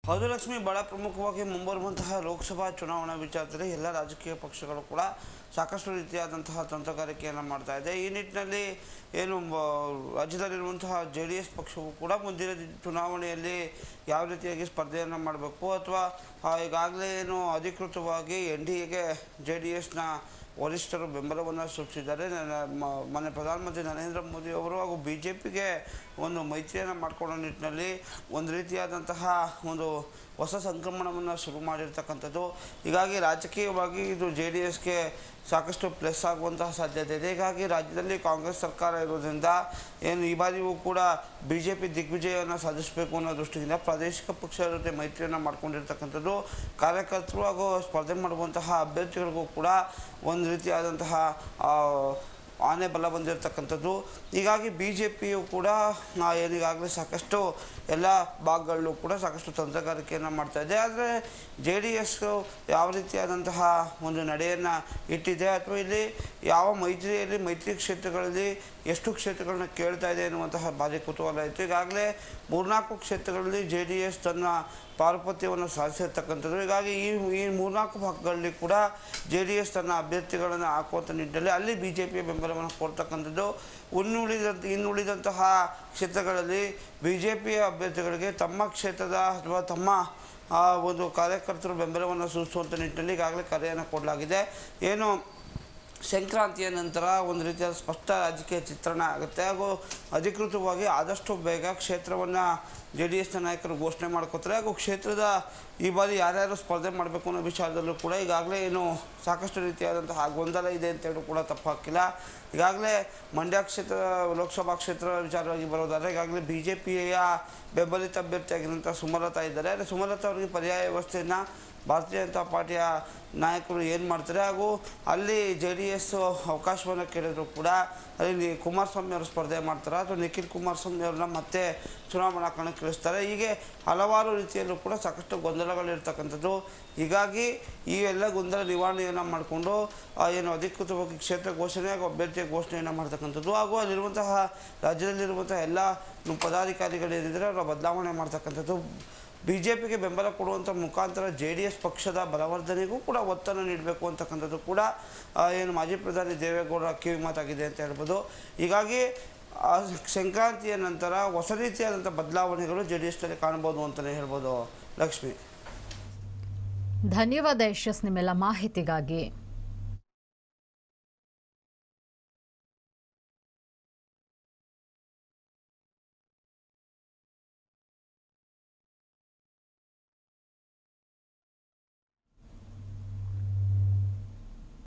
ಹೌದು ಲಕ್ಷ್ಮಿ ಬಹಳ ಪ್ರಮುಖವಾಗಿ ಮುಂಬರುವಂತಹ ಲೋಕಸಭಾ ಚುನಾವಣಾ ವಿಚಾರದಲ್ಲಿ ಎಲ್ಲ ರಾಜಕೀಯ ಪಕ್ಷಗಳು ಕೂಡ ಸಾಕಷ್ಟು ರೀತಿಯಾದಂತಹ ತಂತ್ರಗಾರಿಕೆಯನ್ನು ಮಾಡ್ತಾ ಇದೆ ಈ ನಿಟ್ಟಿನಲ್ಲಿ ಏನು ಮ- ರಾಜ್ಯದಲ್ಲಿರುವಂತಹ ಜೆ ಡಿ ಎಸ್ ಪಕ್ಷವು ಕೂಡ ಮುಂದಿನ ದಿ- ಚುನಾವಣೆಯಲ್ಲಿ ಯಾವ ರೀತಿಯಾಗಿ ಸ್ಪರ್ಧೆಯನ್ನು ಮಾಡಬೇಕು ಅಥವಾ ಈಗಾಗಲೇ ಏನು ಅಧಿಕೃತವಾಗಿ ಎನ್ ಡಿ ಎಗೆ ಜೆ ಡಿ ಎಸ್ನ ವರಿಷ್ಠರು ಬೆಂಬಲವನ್ನು ಸೂಚಿಸಿದ್ದಾರೆ ನ- ಮ- ಮೊನ್ನೆ ಪ್ರಧಾನಮಂತ್ರಿ ನರೇಂದ್ರ ಮೋದಿ ಅವರು ಹಾಗೂ ಬಿ ಜೆ ಪಿಗೆ ಒಂದು ಮೈತ್ರಿಯನ್ನು ಮಾಡಿಕೊಳ್ಳೋ ನಿಟ್ಟಿನಲ್ಲಿ ಒಂದು ರೀತಿಯಾದಂತಹ ಒಂದು ಹೊಸ ಸಂಕ್ರಮಣವನ್ನು ಶುರು ಮಾಡಿರ್ತಕ್ಕಂಥದ್ದು ಹೀಗಾಗಿ ರಾಜಕೀಯವಾಗಿ ಇದು ಜೆ ಡಿ ಎಸ್ಗೆ ಸಾಕಷ್ಟು ಪ್ಲಸ್ ಆಗುವಂತಹ ಸಾಧ್ಯತೆ ಇದೆ ಹೀಗಾಗಿ ರಾಜ್ಯದಲ್ಲಿ ಕಾಂಗ್ರೆಸ್ ಸರ್ಕಾರ ಇರೋದ್ರಿಂದ ಏನು ಈ ಬಾರಿಯೂ ಕೂಡ ಬಿ ಜೆ ಪಿ ದಿಗ್ವಿಜಯವನ್ನು ಸಾಧಿಸಬೇಕು ಅನ್ನೋ ದೃಷ್ಟಿಯಿಂದ ಪ್ರಾದೇಶಿಕ ಪಕ್ಷದ ಜೊತೆ ಮೈತ್ರಿಯನ್ನು ಮಾಡ್ಕೊಂಡಿರ್ತಕ್ಕಂಥದ್ದು ಕಾರ್ಯಕರ್ತರು ಹಾಗೂ ಸ್ಪರ್ಧೆ ಮಾಡುವಂತಹ ಅಭ್ಯರ್ಥಿಗಳಿಗೂ ಕೂಡ ಒಂದು ರೀತಿಯಾದಂತಹ ಆ, ಆನೆ ಬಲ ಬಂದಿರತಕ್ಕಂಥದ್ದು ಹೀಗಾಗಿ ಬಿ ಜೆ ಪಿಯು ಕೂಡ ಆ, ಏನೀಗಾಗಲೇ ಸಾಕಷ್ಟು ಎಲ್ಲ ಭಾಗಗಳಲ್ಲೂ ಕೂಡ ಸಾಕಷ್ಟು ತಂತ್ರಗಾರಿಕೆಯನ್ನು ಮಾಡ್ತಾ ಇದೆ ಆದರೆ ಜೆ ಡಿ ಎಸ್ ಯಾವ ರೀತಿಯಾದಂತಹ ಒಂದು ನಡೆಯನ್ನು ಇಟ್ಟಿದೆ ಅಥವಾ ಇಲ್ಲಿ ಯಾವ ಮೈತ್ರಿಯಲ್ಲಿ ಮೈತ್ರಿ ಕ್ಷೇತ್ರಗಳಲ್ಲಿ ಎಷ್ಟು ಕ್ಷೇತ್ರಗಳನ್ನ ಕೇಳ್ತಾ ಇದೆ ಎನ್ನುವಂತಹ ಭಾರಿ ಕುತೂಹಲ ಇತ್ತು ಈಗಾಗಲೇ ಮೂರ್ನಾಲ್ಕು ಕ್ಷೇತ್ರಗಳಲ್ಲಿ ಜೆ ಡಿ ಎಸ್ ತನ್ನ ಪಾರುಪತ್ಯವನ್ನು ಸಾಧಿಸಿರ್ತಕ್ಕಂಥದ್ದು ಹೀಗಾಗಿ ಈ ಈ ಮೂರ್ನಾಲ್ಕು ಭಾಗಗಳಲ್ಲಿ ಕೂಡ ಜೆ ಡಿ ಎಸ್ ತನ್ನ ಅಭ್ಯರ್ಥಿಗಳನ್ನು ಹಾಕುವಂಥ ನಿಟ್ಟಿನಲ್ಲಿ ಅಲ್ಲಿ ಬಿ ಜೆ ಪಿಯ ಬೆಂಬಲವನ್ನು ಕೊಡ್ತಕ್ಕಂಥದ್ದು ಇನ್ನುಳಿದಂತ ಇನ್ನುಳಿದಂತಹ ಕ್ಷೇತ್ರಗಳಲ್ಲಿ ಬಿ ಜೆ ಪಿಯ ಅಭ್ಯರ್ಥಿಗಳಿಗೆ ತಮ್ಮ ಕ್ಷೇತ್ರದ ಅಥವಾ ತಮ್ಮ ಆ, ಒಂದು ಕಾರ್ಯಕರ್ತರು ಬೆಂಬಲವನ್ನು ಸೂಚಿಸುವಂಥ ನಿಟ್ಟಿನಲ್ಲಿ ಈಗಾಗಲೇ ಕರೆಯನ್ನು ಕೊಡಲಾಗಿದೆ ಏನು ಸಂಕ್ರಾಂತಿಯ ನಂತರ ಒಂದು ರೀತಿಯ ಸ್ಪಷ್ಟ ರಾಜಕೀಯ ಚಿತ್ರಣ ಆಗುತ್ತೆ ಹಾಗೂ ಅಧಿಕೃತವಾಗಿ ಆದಷ್ಟು ಬೇಗ ಕ್ಷೇತ್ರವನ್ನು ಜೆ ಡಿ ಎಸ್ನ ನಾಯಕರು ಘೋಷಣೆ ಮಾಡ್ಕೋತಾರೆ ಹಾಗೂ ಕ್ಷೇತ್ರದ ಈ ಬಾರಿ ಯಾರ್ಯಾರು ಸ್ಪರ್ಧೆ ಮಾಡಬೇಕು ಅನ್ನೋ ವಿಚಾರದಲ್ಲೂ ಕೂಡ ಈಗಾಗಲೇ ಏನು ಸಾಕಷ್ಟು ರೀತಿಯಾದಂತಹ ಗೊಂದಲ ಇದೆ ಅಂತೇಳಿ ಕೂಡ ತಪ್ಪಾಕಿಲ್ಲ ಈಗಾಗಲೇ ಮಂಡ್ಯ ಕ್ಷೇತ್ರ ಲೋಕಸಭಾ ಕ್ಷೇತ್ರ ವಿಚಾರವಾಗಿ ಬರೋದಾದ್ರೆ ಈಗಾಗಲೇ ಬಿ ಜೆ ಪಿಯ ಬೆಂಬಲಿತ ಅಭ್ಯರ್ಥಿಯಾಗಿರುವಂಥ ಸುಮಲತಾ ಇದ್ದಾರೆ ಆದರೆ ಸುಮಲತಾ ಅವರಿಗೆ ಪರ್ಯಾಯ ವ್ಯವಸ್ಥೆಯನ್ನು ಭಾರತೀಯ ಜನತಾ ಪಾರ್ಟಿಯ ನಾಯಕರು ಏನು ಮಾಡ್ತಾರೆ ಹಾಗೂ ಅಲ್ಲಿ ಜೆ ಡಿ ಎಸ್ ಅವಕಾಶವನ್ನು ಕೇಳಿದ್ರು ಕೂಡ ಅಲ್ಲಿ ಕುಮಾರಸ್ವಾಮಿ ಅವರು ಸ್ಪರ್ಧೆ ಮಾಡ್ತಾರೆ ಅಥವಾ ನಿಖಿಲ್ ಕುಮಾರಸ್ವಾಮಿ ಅವ್ರನ್ನ ಮತ್ತೆ ಚುನಾವಣಾ ಕಣಕ್ಕೆ ಇಳಿಸ್ತಾರೆ ಹೀಗೆ ಹಲವಾರು ರೀತಿಯಲ್ಲೂ ಕೂಡ ಸಾಕಷ್ಟು ಗೊಂದಲಗಳಿರ್ತಕ್ಕಂಥದ್ದು ಹೀಗಾಗಿ ಈ ಎಲ್ಲ ಗೊಂದಲ ನಿವಾರಣೆಯನ್ನು ಮಾಡಿಕೊಂಡು ಏನು ಅಧಿಕೃತವಾಗಿ ಕ್ಷೇತ್ರ ಘೋಷಣೆ ಹಾಗೂ ಅಭ್ಯರ್ಥಿಯ ಘೋಷಣೆಯನ್ನು ಮಾಡ್ತಕ್ಕಂಥದ್ದು ಹಾಗೂ ಅಲ್ಲಿರುವಂತಹ ರಾಜ್ಯದಲ್ಲಿರುವಂತಹ ಎಲ್ಲ ಪದಾಧಿಕಾರಿಗಳೇನಿದ್ದಾರೆ ಅವರ ಬದಲಾವಣೆ ಮಾಡ್ತಕ್ಕಂಥದ್ದು ಬಿ ಜೆ ಪಿಗೆ ಬೆಂಬಲ ಕೊಡುವಂಥ ಮುಖಾಂತರ ಜೆ ಡಿ ಎಸ್ ಪಕ್ಷದ ಬಲವರ್ಧನೆಗೂ ಕೂಡ ಒತ್ತನ್ನು ನೀಡಬೇಕು ಅಂತಕ್ಕಂಥದ್ದು ಕೂಡ ಆ, ಏನು ಮಾಜಿ ಪ್ರಧಾನಿ ದೇವೇಗೌಡರ ಕಿವಿ ಮಾತಾಗಿದೆ ಅಂತ ಹೇಳ್ಬೋದು ಹೀಗಾಗಿ ಆ ಸಂಕ್ರಾಂತಿಯ ನಂತರ ಹೊಸ ರೀತಿಯಾದಂಥ ಬದಲಾವಣೆಗಳು ಜೆ ಡಿ ಎಸ್ನಲ್ಲಿ ಕಾಣ್ಬೋದು ಅಂತಲೇ ಹೇಳ್ಬೋದು ಲಕ್ಷ್ಮಿ ಧನ್ಯವಾದ ಯಶಸ್ ನಿಮ್ಮೆಲ್ಲ ಮಾಹಿತಿಗಾಗಿ